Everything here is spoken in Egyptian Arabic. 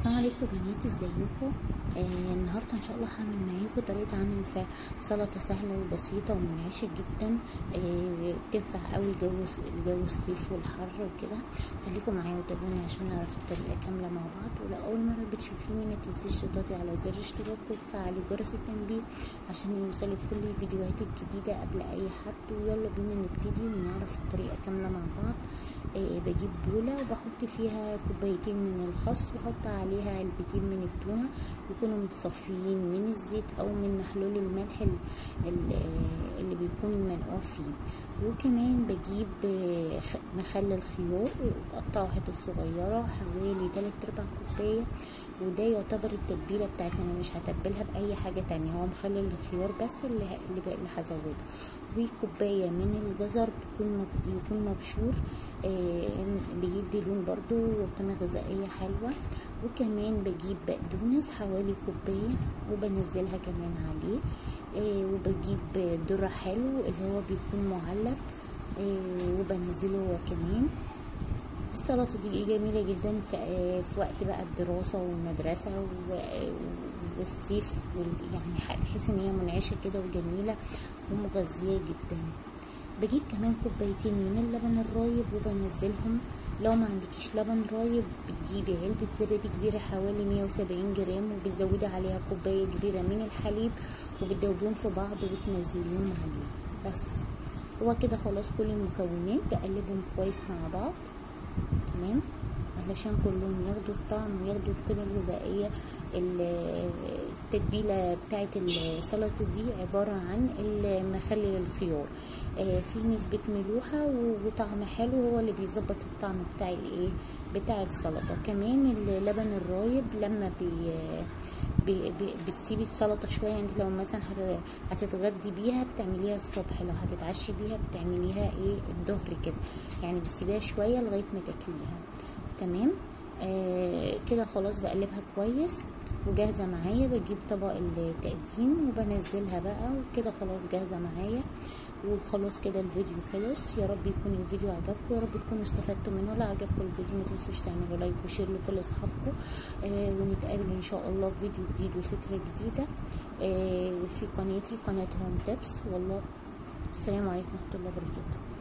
السلام عليكم بنات ازيكم آه النهارده ان شاء الله هعمل معاكم طريقه عمل سلطه سهله وبسيطه ومنعشه جدا آه تنفع قوي الجو الجو الصيف والحر وكده خليكم معايا وتابعوني عشان نعرف الطريقه كامله مع بعض ولو اول مره بتشوفيني ما تنسيش تضغطي على زر اشتراك وتفعلي جرس التنبيه عشان يوصلك كل الفيديوهات الجديده قبل اي حد ويلا بينا نبتدي ونعرف الطريقه كامله مع بعض آه بجيب بولة وبحط فيها كوبايتين من الخس بحط عليها علبتين من التونة يكونوا متصفيين من الزيت او من محلول الملح اللي بيكون منقوع فيه وكمان بجيب مخلل خيار بقطعه حتت صغيرة حوالي تلات ارباع كوباية وده يعتبر التتبيلة بتاعتنا انا مش هتبلها باي حاجة تانية هو مخلل الخيار بس اللي اللي هزوده وكوباية من الجزر تكون يكون مبشور آه بيدي لون برضو وقيمة غذائية حلوة وكمان بجيب بقدونس حوالي كوباية وبنزلها كمان عليه آه وبجيب ذرة حلو اللي هو بيكون معلب آه وبنزله هو كمان السلطة دي جميلة جدا في, في وقت بقى الدراسة والمدرسة والصيف يعني هتحس ان هي منعشة كده وجميلة ومغذية جدا بجيب كمان كوبايتين من اللبن الرايب وبنزلهم لو ما عندكيش لبن رايب بتجيبي علبة زبادي كبيرة حوالي 170 جرام وبتزودي عليها كوباية كبيرة من الحليب وبتدوبيهم في بعض وبتنزليهم عليه بس هو كده خلاص كل المكونات بقلبهم كويس مع بعض تمام علشان كلهم ياخدوا الطعم وياخدوا القيمة الغذائية التتبيلة بتاعت السلطة دي عبارة عن مخلل الخيار في نسبة ملوحة وطعم حلو هو اللي بيظبط الطعم بتاع الايه بتاع السلطة كمان اللبن الرايب لما بي بي بي بتسيبي السلطة شوية انت لو مثلا هتتغدي بيها بتعمليها الصبح لو هتتعشي بيها بتعمليها ايه الظهر كده يعني بتسيبيها شوية لغاية ما تاكليها تمام آه كده خلاص بقلبها كويس وجاهزة معايا بجيب طبق التقديم وبنزلها بقى وكده خلاص جاهزة معايا وخلاص كده الفيديو خلص يا رب يكون الفيديو عجبكم يا رب تكونوا استفدتوا منه لو عجبكم الفيديو ما تنسوش تعملوا لايك وشير لكل اصحابكم آه ونتقابل ان شاء الله في فيديو جديد وفكرة جديدة آه في قناتي قناة هوم تيبس والله السلام عليكم ورحمة الله وبركاته